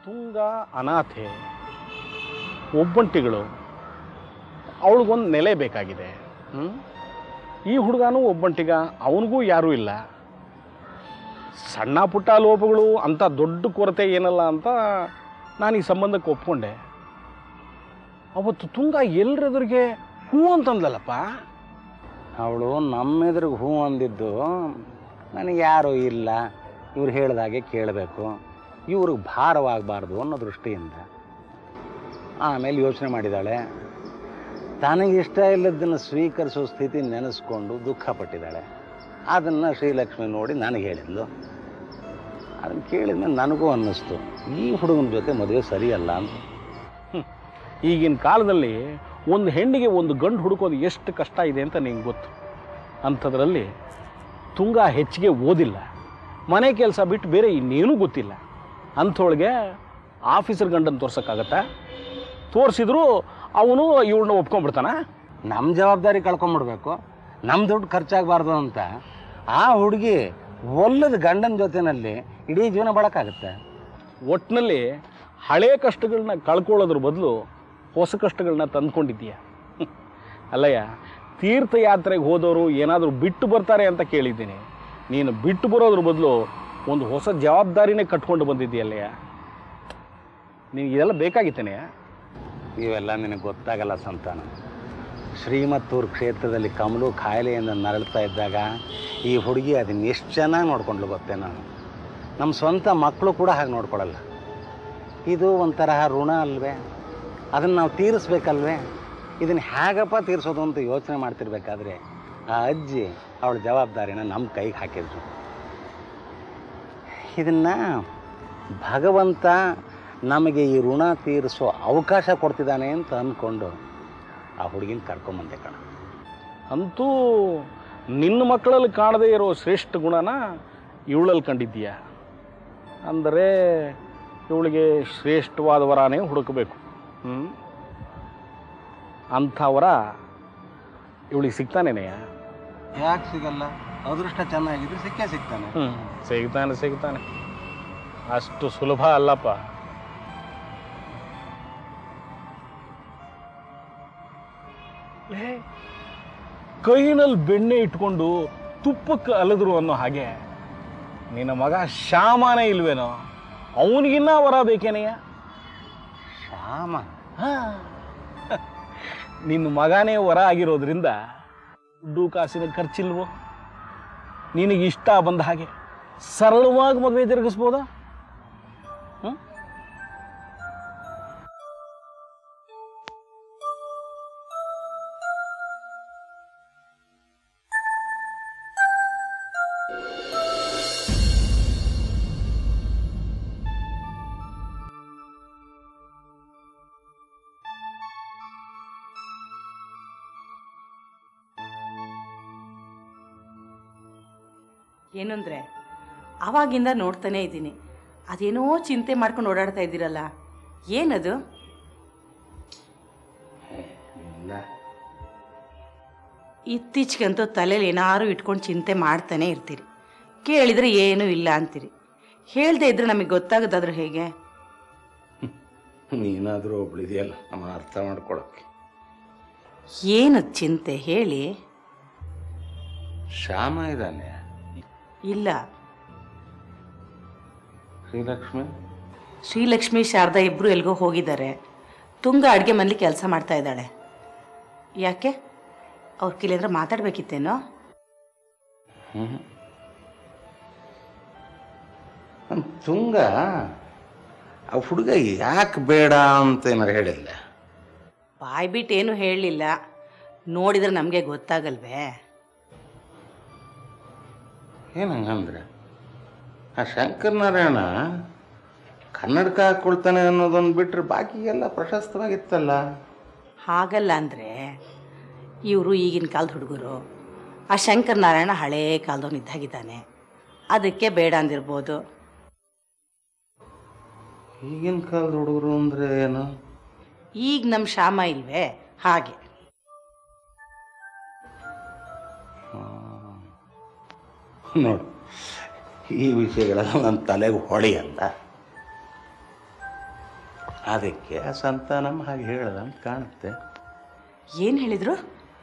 ತುಂಗ ಅನಾಥೆ ಒಬ್ಬಂಟಿಗಳು ಅವಳಿಗೊಂದು ನೆಲೆ ಬೇಕಾಗಿದೆ ಹ್ಮ್? ಈ ಹುಡುಗನೂ ಒಬ್ಬಂಟಿಗ ಅವನಿಗೂ ಯಾರೂ ಇಲ್ಲ ಸಣ್ಣ ಪುಟ್ಟ ಲೋಪಗಳು ಅಂಥ ದೊಡ್ಡ ಕೊರತೆ ಏನಲ್ಲ ಅಂತ ನಾನು ಈ ಸಂಬಂಧಕ್ಕೆ ಒಪ್ಕೊಂಡೆ ಅವತ್ತು ತುಂಗ ಎಲ್ರೆದುರಿಗೆ ಹೂ ಅಂತಂದ್ಲಲ್ಲಪ್ಪ ಅವಳು ನಮ್ಮೆದುರಿಗೆ ಹೂ ಅಂದಿದ್ದು ನನಗೆ ಯಾರೂ ಇಲ್ಲ ಇವ್ರು ಹೇಳ್ದಾಗೆ ಕೇಳಬೇಕು ಇವ್ರಿಗೆ ಭಾರವಾಗಬಾರ್ದು ಅನ್ನೋ ದೃಷ್ಟಿಯಿಂದ ಆಮೇಲೆ ಯೋಚನೆ ಮಾಡಿದ್ದಾಳೆ ತನಗೆ ಇಷ್ಟ ಇಲ್ಲದನ್ನು ಸ್ವೀಕರಿಸೋ ಸ್ಥಿತಿ ನೆನೆಸ್ಕೊಂಡು ದುಃಖ ಪಟ್ಟಿದ್ದಾಳೆ ಅದನ್ನು ಶ್ರೀಲಕ್ಷ್ಮಿ ನೋಡಿ ನನಗೆ ಹೇಳಿದ್ಲು ಅದನ್ನು ಕೇಳಿದ್ಮೇಲೆ ನನಗೂ ಅನ್ನಿಸ್ತು ಈ ಹುಡುಗನ ಜೊತೆ ಮದುವೆ ಸರಿಯಲ್ಲ ಅಂತ ಈಗಿನ ಕಾಲದಲ್ಲಿ ಒಂದು ಹೆಣ್ಣಿಗೆ ಒಂದು ಗಂಡು ಹುಡುಕೋದು ಎಷ್ಟು ಕಷ್ಟ ಇದೆ ಅಂತ ನಿಂಗೆ ಗೊತ್ತು ಅಂಥದ್ರಲ್ಲಿ ತುಂಗ ಹೆಚ್ಚಿಗೆ ಓದಿಲ್ಲ ಮನೆ ಕೆಲಸ ಬಿಟ್ಟು ಬೇರೆ ಇನ್ನೇನೂ ಗೊತ್ತಿಲ್ಲ ಅಂಥವಳಿಗೆ ಆಫೀಸರ್ ಗಂಡನ್ನು ತೋರ್ಸೋಕ್ಕಾಗತ್ತಾ ತೋರಿಸಿದ್ರು ಅವನು ಇವಳನ್ನ ಒಪ್ಕೊಂಡ್ಬಿಡ್ತಾನ ನಮ್ಮ ಜವಾಬ್ದಾರಿ ಕಳ್ಕೊಂಬಿಡ್ಬೇಕು ನಮ್ಮ ದುಡ್ಡು ಖರ್ಚಾಗಬಾರ್ದು ಅಂತ ಆ ಹುಡುಗಿ ಒಲ್ಲದ ಗಂಡನ ಜೊತೆನಲ್ಲಿ ಇಡೀ ಜೀವನ ಬಾಳಕ್ಕಾಗತ್ತೆ ಒಟ್ಟಿನಲ್ಲಿ ಹಳೆ ಕಷ್ಟಗಳನ್ನ ಕಳ್ಕೊಳ್ಳೋದ್ರ ಬದಲು ಹೊಸ ಕಷ್ಟಗಳನ್ನ ತಂದ್ಕೊಂಡಿದ್ದೀಯ ಅಲ್ಲಯ್ಯ ತೀರ್ಥಯಾತ್ರೆಗೆ ಹೋದವರು ಏನಾದರೂ ಬಿಟ್ಟು ಬರ್ತಾರೆ ಅಂತ ಕೇಳಿದ್ದೀನಿ ನೀನು ಬಿಟ್ಟು ಬರೋದ್ರ ಬದಲು ಒಂದು ಹೊಸ ಜವಾಬ್ದಾರಿನೇ ಕಟ್ಕೊಂಡು ಬಂದಿದ್ದೀಯಲ್ಲಯ್ಯ ನಿನಗೆ ಇದೆಲ್ಲ ಬೇಕಾಗಿತ್ತೇನೆ ಇವೆಲ್ಲ ನಿನಗೆ ಗೊತ್ತಾಗಲ್ಲ ಸಂತಾನ ಶ್ರೀಮತ್ತೂರು ಕ್ಷೇತ್ರದಲ್ಲಿ ಕಮಲು ಕಾಯಿಲೆಯಿಂದ ನರಳ್ತಾ ಇದ್ದಾಗ ಈ ಹುಡುಗಿ ಅದನ್ನ ಎಷ್ಟು ಚೆನ್ನಾಗಿ ನೋಡ್ಕೊಂಡ್ಲು ಗೊತ್ತೇ ನಾನು ನಮ್ಮ ಸ್ವಂತ ಮಕ್ಕಳು ಕೂಡ ಹಾಗೆ ನೋಡ್ಕೊಳಲ್ಲ ಇದು ಒಂಥರಹ ಋಣ ಅಲ್ವೇ ಅದನ್ನು ನಾವು ತೀರಿಸ್ಬೇಕಲ್ವೇ ಇದನ್ನು ಹೇಗಪ್ಪ ತೀರಿಸೋದು ಅಂತ ಯೋಚನೆ ಮಾಡ್ತಿರ್ಬೇಕಾದ್ರೆ ಆ ಅಜ್ಜಿ ಅವಳ ಜವಾಬ್ದಾರಿನ ನಮ್ಮ ಕೈಗೆ ಹಾಕಿದ್ರು ಇದನ್ನು ಭಗವಂತ ನಮಗೆ ಈ ಋಣ ತೀರಿಸೋ ಅವಕಾಶ ಕೊಡ್ತಿದ್ದಾನೆ ಅಂತ ಅಂದ್ಕೊಂಡು ಆ ಹುಡುಗಿನ ಕರ್ಕೊಂಬಂದೆ ಕಣ ಅಂತೂ ನಿನ್ನ ಮಕ್ಕಳಲ್ಲಿ ಕಾಣದೇ ಇರೋ ಶ್ರೇಷ್ಠ ಗುಣನ ಇವಳಲ್ಲಿ ಕಂಡಿದ್ದೀಯ ಅಂದರೆ ಇವಳಿಗೆ ಶ್ರೇಷ್ಠವಾದ ವರನೇ ಹುಡುಕಬೇಕು ಹ್ಞೂ ಅಂಥ ವರ ಇವಳಿಗೆ ಸಿಗ್ತಾನೇನೆಯ ಯಾಕೆ ಸಿಗಲ್ಲ ಅದೃಷ್ಟ ಚೆನ್ನಾಗಿದ್ರೆ ಸಿಕ್ಕೇ ಸಿಗ್ತಾನೆ ಹ್ಞೂ ಸಿಗ್ತಾನೆ ಸಿಗ್ತಾನೆ ಅಷ್ಟು ಸುಲಭ ಅಲ್ಲಪ್ಪ ಲೇ, ಕೈನಲ್ಲಿ ಬೆಣ್ಣೆ ಇಟ್ಕೊಂಡು ತುಪ್ಪಕ್ಕೆ ಅಲದ್ರು ಅನ್ನೋ ಹಾಗೆ ನಿನ್ನ ಮಗ ಶ್ಯಾಮನೇ ಇಲ್ವೇನೋ ಅವನಿಗಿನ್ನ ವರ ಬೇಕೇನೆಯ ಶ್ಯಾಮ ನಿನ್ನ ಮಗನೇ ವರ ಆಗಿರೋದ್ರಿಂದ ದುಡ್ಡು ಕಾಸಿನ ಖರ್ಚಿಲ್ವೋ ನಿನಗೆ ಇಷ್ಟ ಬಂದ ಹಾಗೆ ಸರಳವಾಗಿ ಮದುವೆ ತಿರುಗಿಸ್ಬೋದಾ ಹ್ಮ್? ಏನಂದ್ರೆ ಆವಾಗಿಂದ ನೋಡ್ತಾನೆ ಇದ್ದೀನಿ ಅದೇನೋ ಚಿಂತೆ ಮಾಡ್ಕೊಂಡು ಓಡಾಡ್ತಾ ಇದ್ದೀರಲ್ಲ ಏನದು ಇತ್ತೀಚೆಗಂತೂ ತಲೆಯಲ್ಲಿ ಏನಾರು ಇಟ್ಕೊಂಡು ಚಿಂತೆ ಮಾಡ್ತಾನೆ ಇರ್ತೀರಿ ಕೇಳಿದರೆ ಏನೂ ಇಲ್ಲ ಅಂತೀರಿ ಹೇಳ್ದೆ ಇದ್ರೆ ನಮಗೆ ಗೊತ್ತಾಗೋದಾದ್ರೆ ಹೇಗೆ ನೀನಾದರೂ ಒಬ್ಳಿದೆಯಲ್ಲ ನಮ್ಮ ಅರ್ಥ ಮಾಡ್ಕೊಳಕ್ಕೆ ಏನದು ಚಿಂತೆ ಹೇಳಿ ಶ್ಯಾಮ ಇದ್ದಾನೆ ಇಲ್ಲ ಶ್ರೀಲಕ್ಷ್ಮಿ ಶ್ರೀಲಕ್ಷ್ಮಿ ಶಾರದಾ ಇಬ್ಬರು ಎಲ್ಗೋ ಹೋಗಿದ್ದಾರೆ ತುಂಗ ಅಡುಗೆ ಮನೇಲಿ ಕೆಲಸ ಮಾಡ್ತಾ ಇದ್ದಾಳೆ ಯಾಕೆ ಅವ್ರ ಕಿಲಿಂದ್ರೆ ಮಾತಾಡ್ಬೇಕಿತ್ತೇನೋ ನಮ್ ತುಂಗ ಆ ಹುಡುಗ ಯಾಕೆ ಬೇಡ ಅಂತ ಏನಾರು ಹೇಳಿಲ್ಲ ಬಾಯ್ ಬಿಟ್ಟು ಏನು ಹೇಳಲಿಲ್ಲ ನೋಡಿದ್ರೆ ನಮಗೆ ಗೊತ್ತಾಗಲ್ವೇ ಏನು ಹಂಗಂದ್ರೆ ಆ ಶಂಕರನಾರಾಯಣ ಕನ್ನಡಕ ಹಾಕ್ಕೊಳ್ತಾನೆ ಅನ್ನೋದನ್ನು ಬಿಟ್ಟರೆ ಬಾಕಿ ಎಲ್ಲ ಪ್ರಶಸ್ತವಾಗಿತ್ತಲ್ಲ ಹಾಗಲ್ಲ ಅಂದರೆ ಇವರು ಈಗಿನ ಕಾಲದ ಹುಡುಗರು ಆ ಶಂಕರ್ ನಾರಾಯಣ ಹಳೇ ಕಾಲದವನು ಇದ್ದಾಗಿದ್ದಾನೆ ಅದಕ್ಕೆ ಬೇಡ ಅಂದಿರ್ಬೋದು ಈಗಿನ ಕಾಲದ ಹುಡುಗರು ಅಂದರೆ ಏನು ಈಗ ನಮ್ಮ ಶ್ಯಾಮ ಇಲ್ವೇ ಹಾಗೆ ನೋಡು ಈ ವಿಷಯಗಳೆಲ್ಲ ನನ್ನ ತಲೆಗೆ ಹೊಳೆಯಲ್ಲ ಅದಕ್ಕೆ ಆ ಸಂತಾನಮ್ಮ ಹಾಗೆ ಹೇಳ್ದ ಅಂತ ಕಾಣುತ್ತೆ ಏನು ಹೇಳಿದ್ರು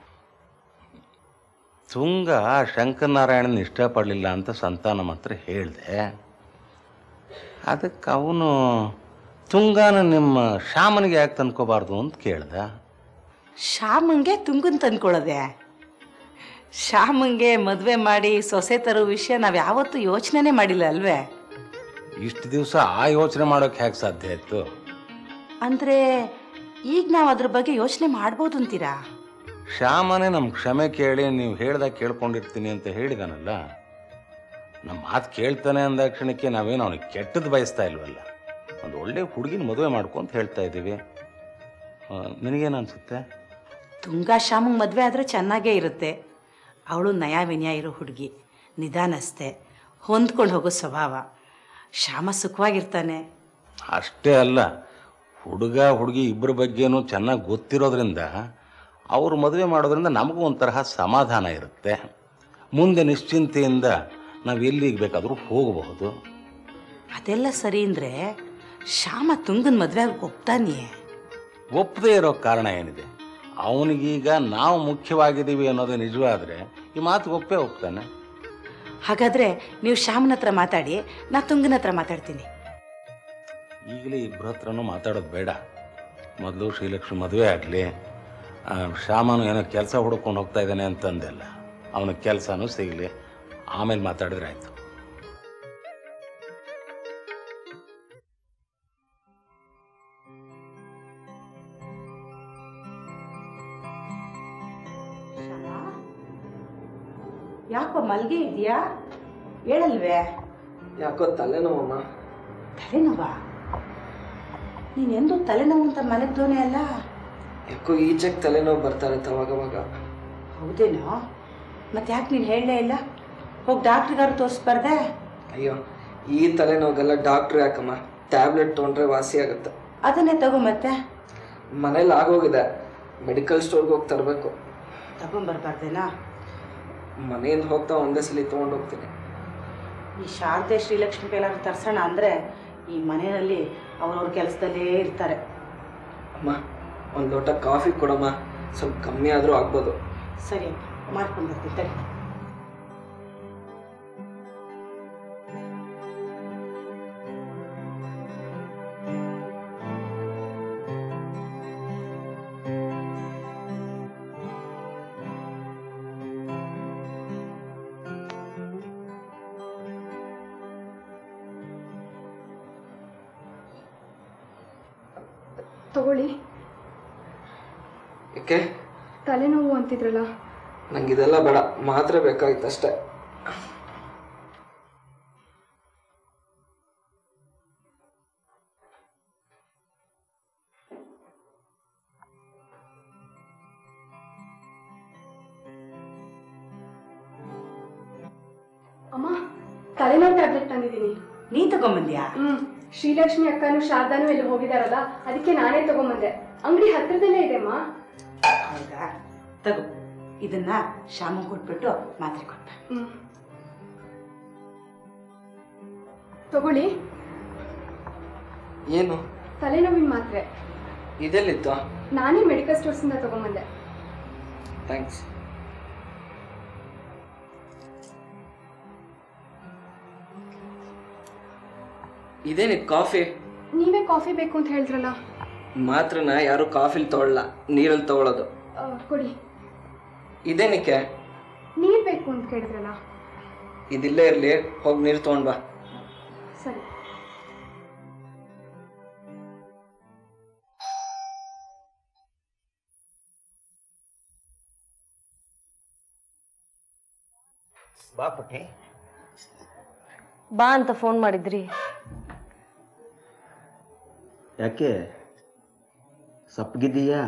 ತುಂಗ ಶಂಕರನಾರಾಯಣನ ಇಷ್ಟಪಡಲಿಲ್ಲ ಅಂತ ಸಂತಾನ ಮಾತ್ರ ಹೇಳಿದೆ ಅದಕ್ಕೆ ಅವನು ತುಂಗಾನ ನಿಮ್ಮ ಶಾಮನಿಗೆ ಯಾಕೆ ತಂದ್ಕೋಬಾರ್ದು ಅಂತ ಕೇಳ್ದ ಶ್ಯಾಮಂಗೆ ತುಂಗನ್ ತಂದ್ಕೊಳ್ಳೋದೆ ಶ್ಯಾಮಂಗೆ ಮದುವೆ ಮಾಡಿ ಸೊಸೆ ತರೋ ವಿಷಯ ನಾವು ಯಾವತ್ತೂ ಯೋಚನೆನೇ ಮಾಡಿಲ್ಲ ಅಲ್ವೇ ಇಷ್ಟು ದಿವಸ ಆ ಯೋಚನೆ ಮಾಡೋಕೆ ಹೇಗೆ ಸಾಧ್ಯ ಆಯಿತು ಅಂದರೆ ಈಗ ನಾವು ಅದ್ರ ಬಗ್ಗೆ ಯೋಚನೆ ಮಾಡ್ಬೋದು ಅಂತೀರಾ ಶ್ಯಾಮನೇ ನಮ್ಮ ಕ್ಷಮೆ ಕೇಳಿ ನೀವು ಹೇಳ್ದಾಗ ಕೇಳ್ಕೊಂಡಿರ್ತೀನಿ ಅಂತ ಹೇಳಿದಾನಲ್ಲ ನಮ್ಮ ಮಾತು ಕೇಳ್ತಾನೆ ಅಂದ ಕ್ಷಣಕ್ಕೆ ನಾವೇನು ಅವನಿಗೆ ಕೆಟ್ಟದ್ದು ಬಯಸ್ತಾ ಇಲ್ವಲ್ಲ ಒಂದು ಒಳ್ಳೆ ಹುಡುಗಿನ ಮದುವೆ ಮಾಡ್ಕೊಂತ ಹೇಳ್ತಾ ಇದ್ದೀವಿ ಆ, ನಿನಗೇನು ಅನ್ಸುತ್ತೆ ತುಂಗ ಶ್ಯಾಮಂಗೆ ಮದುವೆ ಆದರೆ ಚೆನ್ನಾಗೇ ಇರುತ್ತೆ ಅವಳು ನಯ ವಿನಯ ಇರೋ ಹುಡುಗಿ ನಿಧಾನಸ್ತೆ ಹೊಂದ್ಕೊಂಡು ಹೋಗೋ ಸ್ವಭಾವ ಶ್ಯಾಮ ಸುಖವಾಗಿರ್ತಾನೆ ಅಷ್ಟೇ ಅಲ್ಲ ಹುಡುಗ ಹುಡುಗಿ ಇಬ್ಬರ ಬಗ್ಗೆನೂ ಚೆನ್ನಾಗಿ ಗೊತ್ತಿರೋದ್ರಿಂದ ಅವರು ಮದುವೆ ಮಾಡೋದ್ರಿಂದ ನಮಗೂ ಒಂಥರಹ ಸಮಾಧಾನ ಇರುತ್ತೆ ಮುಂದೆ ನಿಶ್ಚಿಂತೆಯಿಂದ ನಾವು ಎಲ್ಲಿಗೆ ಬೇಕಾದರೂ ಹೋಗಬಹುದು ಅದೆಲ್ಲ ಸರಿ ಅಂದರೆ ಶ್ಯಾಮ ತುಂಗನ ಮದುವೆ ಆಗಿ ಒಪ್ತಾನೆ ಒಪ್ಪದೇ ಇರೋ ಕಾರಣ ಏನಿದೆ ಅವನಿಗೀಗ ನಾವು ಮುಖ್ಯವಾಗಿದ್ದೀವಿ ಅನ್ನೋದು ನಿಜವಾದರೆ ಈ ಮಾತು ಒಪ್ಪೇ ಒಪ್ತಾನೆ ಹಾಗಾದರೆ ನೀವು ಶ್ಯಾಮನ ಹತ್ರ ಮಾತಾಡಿ ನಾ ತುಂಗನ ಹತ್ರ ಮಾತಾಡ್ತೀನಿ ಈಗಲೇ ಇಬ್ಬರ ಹತ್ರನೂ ಮಾತಾಡೋದು ಬೇಡ ಮೊದಲು ಶ್ರೀಲಕ್ಷ್ಮಿ ಮದುವೆ ಆಗಲಿ ಶ್ಯಾಮನು ಏನೋ ಕೆಲಸ ಹುಡ್ಕೊಂಡು ಹೋಗ್ತಾ ಇದ್ದಾನೆ ಅಂತಂದೆಲ್ಲ ಅವನಿಗೆ ಕೆಲಸನೂ ಸಿಗಲಿ ಆಮೇಲೆ ಮಾತಾಡಿದ್ರೆ ಆಯಿತು ಯಾಕೋ ಮಲ್ಗೆ ಇದೆಯಾ ಹೇಳಲ್ವೇ ಯಾಕೋ ತಲೆನೋವಮ್ಮ ತಲೆನೋವ ನೀನೆಂದು ತಲೆನೋವು ಅಂತ ಮಲಗ್ದೋನೆ ಅಲ್ಲ ಯಾಕೋ ಈಚೆಗೆ ತಲೆನೋವು ಬರ್ತಾ ಇರುತ್ತೆ ಅವಾಗವಾಗ ಹೌದೇನೋ ಮತ್ತೆ ಯಾಕೆ ನೀನು ಹೇಳಲೇ ಇಲ್ಲ ಹೋಗಿ ಡಾಕ್ಟ್ರಿಗಾರು ತೋರಿಸ್ಬಾರ್ದೆ ಅಯ್ಯೋ ಈ ತಲೆನೋವೆಲ್ಲ ಡಾಕ್ಟ್ರ್ ಯಾಕಮ್ಮ ಟ್ಯಾಬ್ಲೆಟ್ ತೊಗೊಂಡ್ರೆ ವಾಸಿ ಆಗುತ್ತೆ ಅದನ್ನೇ ತಗೋ ಮತ್ತೆ ಮನೇಲಿ ಆಗೋಗಿದೆ ಮೆಡಿಕಲ್ ಸ್ಟೋರ್ಗೆ ಹೋಗಿ ತರಬೇಕು ತಗೊಂಬರ್ಬಾರ್ದೇನಾ ಮನೆಯಿಂದ ಹೋಗ್ತಾ ಒಂದೇ ಸಲ ತೊಗೊಂಡು ಹೋಗ್ತೀನಿ ಈ ಶಾರದೆ ಶ್ರೀಲಕ್ಷ್ಮಿ ಕೈಲಾದ್ರು ತರ್ಸೋಣ ಅಂದರೆ ಈ ಮನೆಯಲ್ಲಿ ಅವ್ರವ್ರ ಕೆಲಸದಲ್ಲೇ ಇರ್ತಾರೆ ಅಮ್ಮ ಒಂದು ಲೋಟ ಕಾಫಿ ಕೊಡಮ್ಮ ಸ್ವಲ್ಪ ಕಮ್ಮಿ ಆದರೂ ಆಗ್ಬೋದು ಸರಿ ಮಾಡ್ಕೊಂಡು ಬರ್ತೀನಿ ತಡಿ ತಗೊಳ್ಳಿ ಯಾಕೆ ತಲೆನೋವು ಅಂತಿದ್ರಲ್ಲ ನಂಗೆ ಇದೆಲ್ಲ ಬೇಡ ಮಾತ್ರೆ ಬೇಕಾಗಿತ್ತು ಅಷ್ಟೇ ಅಮ್ಮ ತಲೆನೋವು ಟ್ಯಾಬ್ಲೆಟ್ ತಂದಿದ್ದೀನಿ ನೀ ತಗೊಂಬಂದ್ಯಾ ಹ್ಮ್ ಶ್ರೀಲಕ್ಷ್ಮಿ ಅಕ್ಕನು ಶಾರದಾನು ಎಲ್ಲಿ ಹೋಗಿದಾರಲ್ಲ ಅದಕ್ಕೆ ನಾನೇ ತಗೊಂಬಂದೆ ಅಂಗಡಿ ಹತ್ರದಲ್ಲೇ ಇದೆ ಅಮ್ಮ ಹೌದಾ ತಗೋ ಇದನ್ನ ಶಾಮ ಕೊಟ್ಬಿಟ್ಟು ಮಾತ್ರೆ ಕೊಟ್ಟ ಹ್ಮ್ ತಗೊಳ್ಳಿ ಏನು ತಲೆನೋವಿನ ಮಾತ್ರೆ ಇದೆಲ್ಲಿತ್ತು ನಾನೇ ಮೆಡಿಕಲ್ ಸ್ಟೋರ್ಸಿಂದ ತಗೊಂಬಂದೆ ಥ್ಯಾಂಕ್ಸ್ ಇದೇನಿತ್ತು ಕಾಫಿ ನೀವೇ ಕಾಫಿ ಬೇಕು ಅಂತ ಹೇಳಿದ್ರಲ್ಲ ಮಾತ್ರನ ಯಾರು ಕಾಫಿಲಿ ತಗೊಳ್ಳಲ್ಲ ನೀರಲ್ಲಿ ತಗೊಳ್ಳೋದು ಆ, ಕೊಡಿ ಇದೇನಕ್ಕೆ ನೀರ್ ಬೇಕು ಅಂತ ಕೇಳಿದ್ರಲ್ಲ ಇದಿಲ್ಲೇ ಇರಲಿ ಹೋಗಿ ನೀರು ತೊಗೊಂಡ್ ಬಾ ಸರಿ ಬಾ ಪುಟ್ಟಿ ಬಾ ಅಂತ ಫೋನ್ ಮಾಡಿದ್ರಿ ಯಾಕೆ ಸಪ್ಪಗಿದ್ದೀಯಾ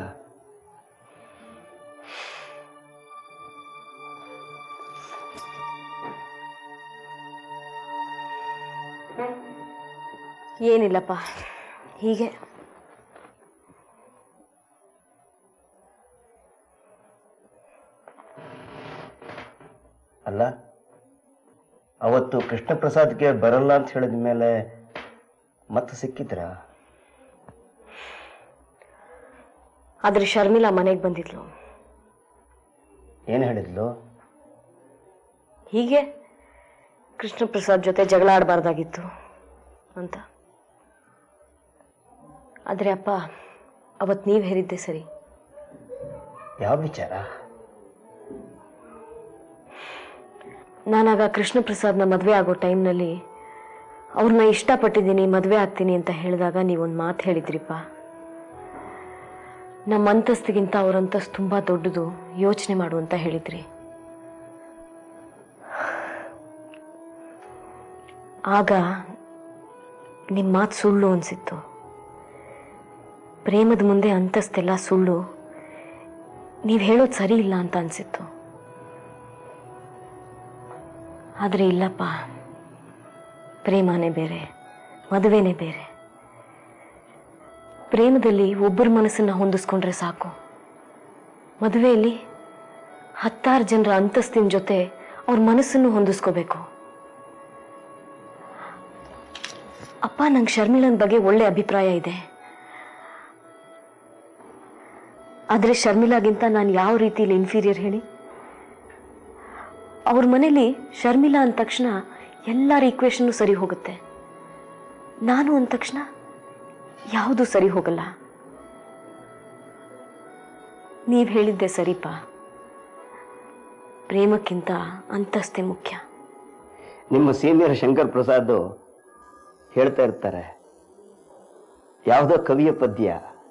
ಏನಿಲ್ಲಪ್ಪ ಹೀಗೆ ಅಲ್ಲ ಅವತ್ತು ಕೃಷ್ಣ ಪ್ರಸಾದ್ಗೆ ಬರಲ್ಲ ಅಂತ ಹೇಳಿದ ಮೇಲೆ ಮತ್ತೆ ಸಿಕ್ಕಿದ್ರಾ ಆದರೆ ಶರ್ಮಿಳಾ ಮನೆಗೆ ಬಂದಿದ್ಲು ಏನು ಹೇಳಿದ್ಲು ಹೀಗೆ ಕೃಷ್ಣ ಪ್ರಸಾದ್ ಜೊತೆ ಜಗಳ ಆಡಬಾರ್ದಾಗಿತ್ತು ಅಂತ ಆದರೆ ಅಪ್ಪ ಅವತ್ತು ನೀವು ಹೇರಿದ್ದೆ ಸರಿ ಯಾವ ವಿಚಾರ ನಾನಾಗ ಕೃಷ್ಣ ಪ್ರಸಾದ್ನ ಮದುವೆ ಆಗೋ ಟೈಮ್ನಲ್ಲಿ ಅವ್ರನ್ನ ಇಷ್ಟಪಟ್ಟಿದ್ದೀನಿ ಮದುವೆ ಆಗ್ತೀನಿ ಅಂತ ಹೇಳಿದಾಗ ನೀವೊಂದು ಮಾತು ಹೇಳಿದ್ರಿಪ್ಪ ನಮ್ಮ ಅಂತಸ್ತಿಗಿಂತ ಅವ್ರ ಅಂತಸ್ತು ತುಂಬ ದೊಡ್ಡದು ಯೋಚನೆ ಮಾಡು ಅಂತ ಹೇಳಿದ್ರಿ ಆಗ ನಿಮ್ಮ ಮಾತು ಸುಳ್ಳು ಅನಿಸಿತ್ತು ಪ್ರೇಮದ ಮುಂದೆ ಅಂತಸ್ತೆಲ್ಲ ಸುಳ್ಳು ನೀವು ಹೇಳೋದು ಸರಿ ಇಲ್ಲ ಅಂತ ಅನಿಸಿತ್ತು ಆದರೆ ಇಲ್ಲಪ್ಪ ಪ್ರೇಮನೇ ಬೇರೆ ಮದುವೆನೇ ಬೇರೆ ಪ್ರೇಮದಲ್ಲಿ ಒಬ್ಬರ ಮನಸ್ಸನ್ನ ಹೊಂದಿಸ್ಕೊಂಡ್ರೆ ಸಾಕು ಮದುವೆಯಲ್ಲಿ ಹತ್ತಾರು ಜನರ ಅಂತಸ್ತಿನ ಜೊತೆ ಅವ್ರ ಮನಸ್ಸನ್ನು ಹೊಂದಿಸ್ಕೋಬೇಕು ಅಪ್ಪ ನಂಗೆ ಶರ್ಮಿಳನ್ ಬಗ್ಗೆ ಒಳ್ಳೆ ಅಭಿಪ್ರಾಯ ಇದೆ ಆದರೆ ಶರ್ಮಿಳಾಗಿಂತ ನಾನು ಯಾವ ರೀತಿಯಲ್ಲಿ ಇನ್ಫೀರಿಯರ್ ಹೇಳಿ ಅವ್ರ ಮನೇಲಿ ಶರ್ಮಿಳಾ ಅಂದ ತಕ್ಷಣ ಎಲ್ಲರ ಈಕ್ವೇಶನ್ನು ಸರಿ ಹೋಗುತ್ತೆ ನಾನು ಅಂದ ತಕ್ಷಣ ಯಾವುದು ಸರಿ ಹೋಗಲ್ಲ ನೀವು ಹೇಳಿದ್ದೆ ಸರಿಪಾ ಪ್ರೇಮಕ್ಕಿಂತ ಅಂತಸ್ತೆ ಮುಖ್ಯ ನಿಮ್ಮ ಸೀನಿಯರ್ ಶಂಕರ್ ಪ್ರಸಾದ್ ಹೇಳ್ತಾ ಇರ್ತಾರೆ ಯಾವುದೋ ಕವಿಯ ಪದ್ಯ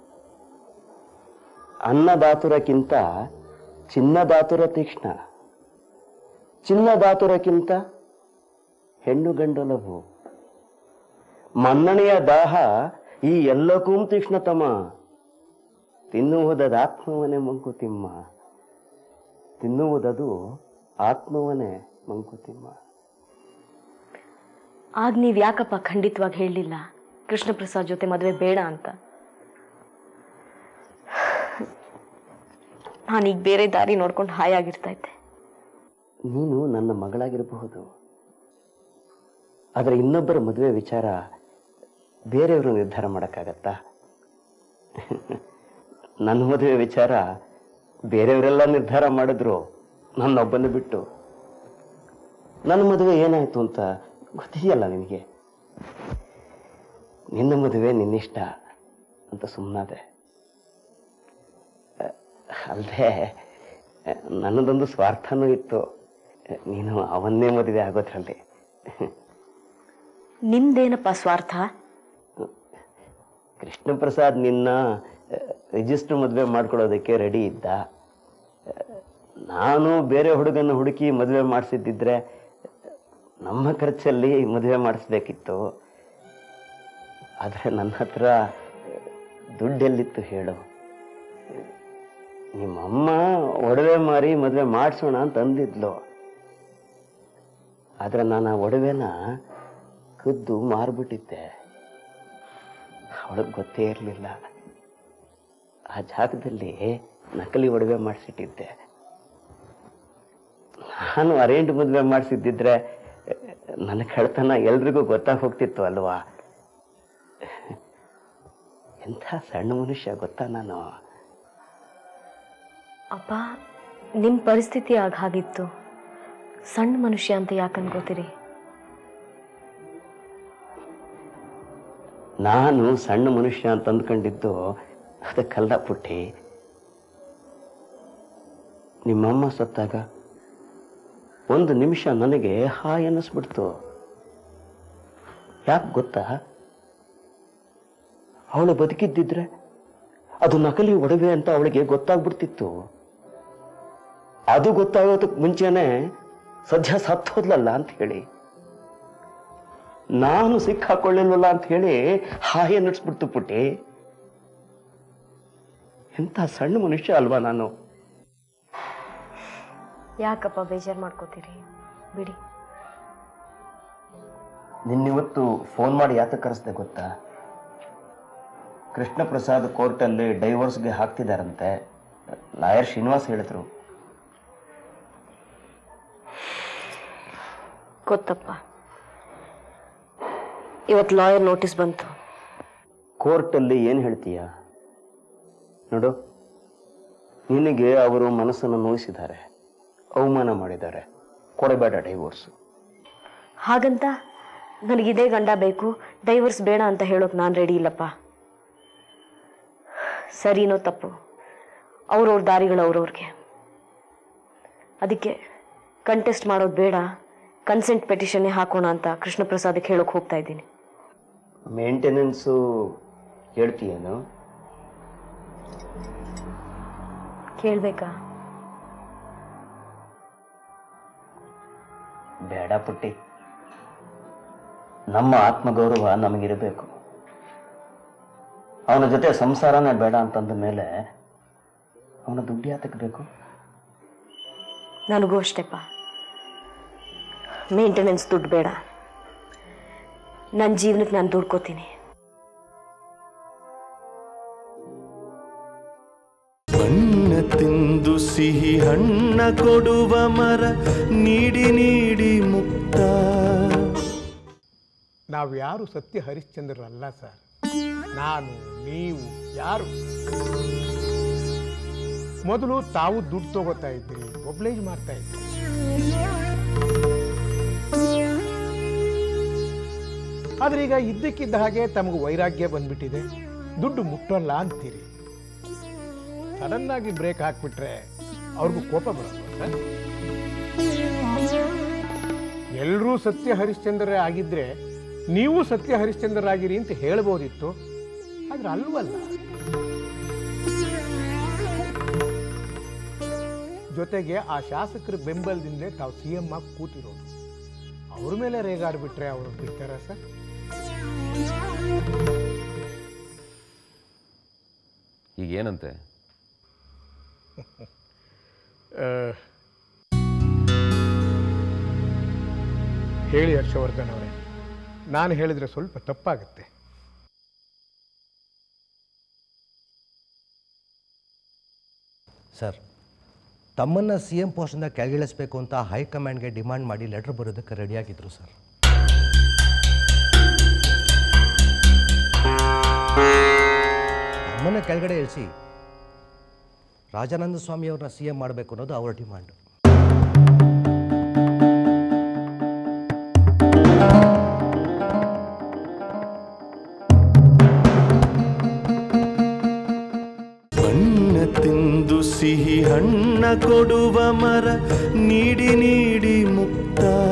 ಅನ್ನದಾತುರಕ್ಕಿಂತ ಚಿನ್ನದಾತುರ ತೀಕ್ಷ್ಣ ಚಿನ್ನದಾತುರಕ್ಕಿಂತ ಹೆಣ್ಣು ಗಂಡೊಲವು ಮನ್ನಣೆಯ ದಾಹ ಈ ಎಲ್ಲಕ್ಕೂ ತೀಕ್ಷ್ಣತಮ ತಿನ್ನುವುದದ ಆತ್ಮವನೇ ಮಂಕುತಿಮ್ಮ ತಿನ್ನುವುದದು ಆತ್ಮವನೇ ಮಂಕುತಿಮ್ಮ ಆಗ ನೀವು ಯಾಕಪ್ಪ ಖಂಡಿತವಾಗಿ ಹೇಳಲಿಲ್ಲ ಕೃಷ್ಣ ಪ್ರಸಾದ್ ಜೊತೆ ಮದುವೆ ಬೇಡ ಅಂತ ನಾನೀಗ ಬೇರೆ ದಾರಿ ನೋಡ್ಕೊಂಡು ಹಾಯಾಗಿರ್ತಾ ಇದ್ದೆ ನೀನು ನನ್ನ ಮಗಳಾಗಿರಬಹುದು ಆದರೆ ಇನ್ನೊಬ್ಬರ ಮದುವೆ ವಿಚಾರ ಬೇರೆಯವರು ನಿರ್ಧಾರ ಮಾಡೋಕ್ಕಾಗತ್ತಾ ನನ್ನ ಮದುವೆ ವಿಚಾರ ಬೇರೆಯವರೆಲ್ಲ ನಿರ್ಧಾರ ಮಾಡಿದ್ರು ನನ್ನೊಬ್ಬನ ಬಿಟ್ಟು ನನ್ನ ಮದುವೆ ಏನಾಯ್ತು ಅಂತ ಗೊತ್ತಿದೆಯಲ್ಲ ನಿನಗೆ ನಿನ್ನ ಮದುವೆ ನಿನ್ನಿಷ್ಟ ಅಂತ ಸುಮ್ಮನಾದೆ ಅಲ್ಲದೆ ನನ್ನದೊಂದು ಸ್ವಾರ್ಥನೂ ಇತ್ತು ನೀನು ಅವನ್ನೇ ಮದುವೆ ಆಗೋದ್ರಲ್ಲಿ ನಿಮ್ದೇನಪ್ಪ ಸ್ವಾರ್ಥ ಕೃಷ್ಣ ಪ್ರಸಾದ್ ನಿನ್ನ ರಿಜಿಸ್ಟರ್ ಮದುವೆ ಮಾಡ್ಕೊಳ್ಳೋದಕ್ಕೆ ರೆಡಿ ಇದ್ದ ನಾನು ಬೇರೆ ಹುಡುಗನ ಹುಡುಕಿ ಮದುವೆ ಮಾಡಿಸಿದ್ದಿದ್ರೆ ನಮ್ಮ ಖರ್ಚಲ್ಲಿ ಮದುವೆ ಮಾಡಿಸ್ಬೇಕಿತ್ತು ಆದರೆ ನನ್ನ ಹತ್ರ ದುಡ್ಡೆಲ್ಲಿತ್ತು ಹೇಳು ನಿಮ್ಮಮ್ಮ ಒಡವೆ ಮಾರಿ ಮದುವೆ ಮಾಡಿಸೋಣ ಅಂತ ಅಂದಿದ್ಲು ಆದರೆ ನಾನು ಆ ಒಡವೆನ ಕದ್ದು ಮಾರ್ಬಿಟ್ಟಿದ್ದೆ ಅವಳಿಗೆ ಗೊತ್ತೇ ಇರಲಿಲ್ಲ ಆ ಜಾಗದಲ್ಲಿ ನಕಲಿ ಒಡವೆ ಮಾಡಿಸಿಟ್ಟಿದ್ದೆ ನಾನು ಅರೇಂಜ್ ಮದುವೆ ಮಾಡಿಸಿದ್ದಿದ್ರೆ ನನ್ನ ಕಳ್ತನ ಎಲ್ರಿಗೂ ಗೊತ್ತಾಗಿ ಹೋಗ್ತಿತ್ತು ಅಲ್ವಾ ಎಂಥ ಸಣ್ಣ ಮನುಷ್ಯ ಗೊತ್ತಾ ನಾನು ಅಪ್ಪ ನಿಮ್ಮ ಪರಿಸ್ಥಿತಿ ಆಗ ಹಾಗಿತ್ತು ಸಣ್ಣ ಮನುಷ್ಯ ಅಂತ ಯಾಕೆ ಅನ್ಕೋತೀರಿ ನಾನು ಸಣ್ಣ ಮನುಷ್ಯ ಅಂತ ಅಂದ್ಕೊಂಡಿದ್ದು ಅದಕ್ಕಲ್ಲ ಪುಟ್ಟಿ ನಿಮ್ಮಮ್ಮ ಸತ್ತಾಗ ಒಂದು ನಿಮಿಷ ನನಗೆ ಹಾಯ್ ಅನ್ನಿಸ್ಬಿಡ್ತು ಯಾಕೆ ಗೊತ್ತಾ ಅವಳು ಬದುಕಿದ್ದಿದ್ರೆ ಅದು ನಕಲಿ ಒಡವೆ ಅಂತ ಅವಳಿಗೆ ಗೊತ್ತಾಗ್ಬಿಡ್ತಿತ್ತು ಅದು ಗೊತ್ತಾಗೋದಕ್ಕೆ ಮುಂಚೆನೆ ಸದ್ಯ ಸತ್ತೋದ್ಲಲ್ಲ ಅಂತ ಹೇಳಿ ನಾನು ಸಿಕ್ಕಾಕೊಳ್ಳಿಲ್ವಲ್ಲ ಅಂತ ಹೇಳಿ ಹಾಯ ನಡ್ಸ್ಬಿಡ್ತು ಪುಟ್ಟಿ ಎಂಥ ಸಣ್ಣ ಮನುಷ್ಯ ಅಲ್ವಾ ನಾನು ಯಾಕಪ್ಪ ಬೇಜಾರು ಮಾಡ್ಕೋತೀರಿ ಬಿಡಿ ನಿನ್ನಿವತ್ತು ಫೋನ್ ಮಾಡಿ ಯಾತಕ್ಕೆ ಕರೆಸ್ದೆ ಗೊತ್ತಾ ಕೃಷ್ಣ ಪ್ರಸಾದ್ ಕೋರ್ಟಲ್ಲಿ ಡೈವೋರ್ಸ್ಗೆ ಹಾಕ್ತಿದಾರಂತೆ ಲಾಯರ್ ಶ್ರೀನಿವಾಸ್ ಹೇಳಿದ್ರು ಗೊತ್ತಪ್ಪ ಇವತ್ತು ಲಾಯರ್ ನೋಟಿಸ್ ಬಂತು ಕೋರ್ಟಲ್ಲಿ ಏನು ಹೇಳ್ತೀಯ ನೋಡು ನಿನಗೆ ಅವರು ಮನಸ್ಸನ್ನು ನೋಯಿಸಿದ್ದಾರೆ ಅವಮಾನ ಮಾಡಿದ್ದಾರೆ ಕೊಡಬೇಡ ಡೈವೋರ್ಸು ಹಾಗಂತ ನನಗಿದೇ ಗಂಡ ಬೇಕು ಡೈವರ್ಸ್ ಬೇಡ ಅಂತ ಹೇಳೋಕೆ ನಾನು ರೆಡಿ ಇಲ್ಲಪ್ಪ ಸರಿನೋ ತಪ್ಪು ಅವ್ರವ್ರ ದಾರಿಗಳು ಅವ್ರವ್ರಿಗೆ ಅದಕ್ಕೆ ಕಂಟೆಸ್ಟ್ ಮಾಡೋದು ಬೇಡ ಕನ್ಸೆಂಟ್ ಪೆಟಿಷನ್ನೇ ಹಾಕೋಣ ಅಂತ ಕೃಷ್ಣ ಪ್ರಸಾದಕ್ಕೆ ಹೇಳೋಕೆ ಹೋಗ್ತಾ ಇದ್ದೀನಿ ಮೇಂಟೆನೆನ್ಸು ಹೇಳ್ತೀಯೇನು ಕೇಳಬೇಕಾ ಬೇಡ ಪುಟ್ಟಿ ನಮ್ಮ ಆತ್ಮಗೌರವ ನಮಗಿರಬೇಕು ಅವನ ಜೊತೆ ಸಂಸಾರನೇ ಬೇಡ ಅಂತಂದ ಮೇಲೆ ಅವನ ದುಡ್ಡು ಯಾತಕ್ಕೆ ಬೇಕು ನನಗೂ ಅಷ್ಟೇಪ್ಪ ಮೇಂಟೆನೆನ್ಸ್ ದುಡ್ಡು ಬೇಡ ನನ್ನ ಜೀವನಕ್ಕೆ ನಾನು ದುಡ್ಕೋತೀನಿ ಬಣ್ಣ ತಿಂದು ಸಿಹಿ ಹಣ್ಣ ಕೊಡುವ ಮರ ನೀಡಿ ನೀಡಿ ಮುಕ್ತ ನಾವು ಯಾರು ಸತ್ಯ ಹರಿಶ್ಚಂದ್ರರಲ್ಲ ಸರ್ ನಾನು ನೀವು ಯಾರು ಮೊದಲು ತಾವು ದುಡ್ಡು ತಗೋತಾ ಇದ್ರಿ ಒಬ್ಲೇಜ್ ಮಾಡ್ತಾ ಇದ್ರಿ ಆದ್ರೆ ಈಗ ಇದ್ದಕ್ಕಿದ್ದ ಹಾಗೆ ತಮಗೆ ವೈರಾಗ್ಯ ಬಂದ್ಬಿಟ್ಟಿದೆ ದುಡ್ಡು ಮುಟ್ಟಲ್ಲ ಅಂತೀರಿ ಸಡನ್ ಆಗಿ ಬ್ರೇಕ್ ಹಾಕ್ಬಿಟ್ರೆ ಅವ್ರಿಗೂ ಕೋಪ ಬರಲ್ವಾ ಸರ್ ಎಲ್ಲರೂ ಸತ್ಯ ಹರಿಶ್ಚಂದ್ರರೇ ಆಗಿದ್ರೆ ನೀವು ಸತ್ಯ ಹರಿಶ್ಚಂದ್ರರಾಗಿರಿ ಅಂತ ಹೇಳ್ಬೋದಿತ್ತು ಆದ್ರೆ ಅಲ್ವಲ್ಲ ಜೊತೆಗೆ ಆ ಶಾಸಕರ ಬೆಂಬಲದಿಂದಲೇ ತಾವು ಸಿ ಎಂ ಆಗಿ ಕೂತಿರೋದು ಅವ್ರ ಮೇಲೆ ರೇಗಾಡ್ಬಿಟ್ರೆ ಅವರು ಬಿಡ್ತಾರ ಸರ್ ಈಗೇನಂತೆ ಆ, ಹೇಳಿ ಹರ್ಷವರ್ಧನ್ ಅವರೇ ನಾನು ಹೇಳಿದ್ರೆ ಸ್ವಲ್ಪ ತಪ್ಪಾಗುತ್ತೆ ಸರ್ ತಮ್ಮನ್ನು ಸಿ ಎಂ ಪೋಸ್ಟಿಂದ ಕೆಳಗಿಳಿಸ್ಬೇಕು ಅಂತ ಹೈಕಮಾಂಡ್ಗೆ ಡಿಮಾಂಡ್ ಮಾಡಿ ಲೆಟರ್ ಬರೋದಕ್ಕೆ ರೆಡಿಯಾಗಿದ್ದರು ಸರ್ ತಮ್ಮನ್ನ ಕೆಳಗಡೆ ಇಳಿಸಿ ರಾಜಾನಂದ ಸ್ವಾಮಿ ಅವ್ರನ್ನ ಸಿ ಎಂ ಮಾಡಬೇಕು ಅನ್ನೋದು ಅವರ ಡಿಮಾಂಡ್ ಬಣ್ಣ ತಿಂದು ಸಿಹಿ ಹಣ್ಣ ಕೊಡುವ ಮರ ನೀಡಿ ನೀಡಿ ಮುಕ್ತ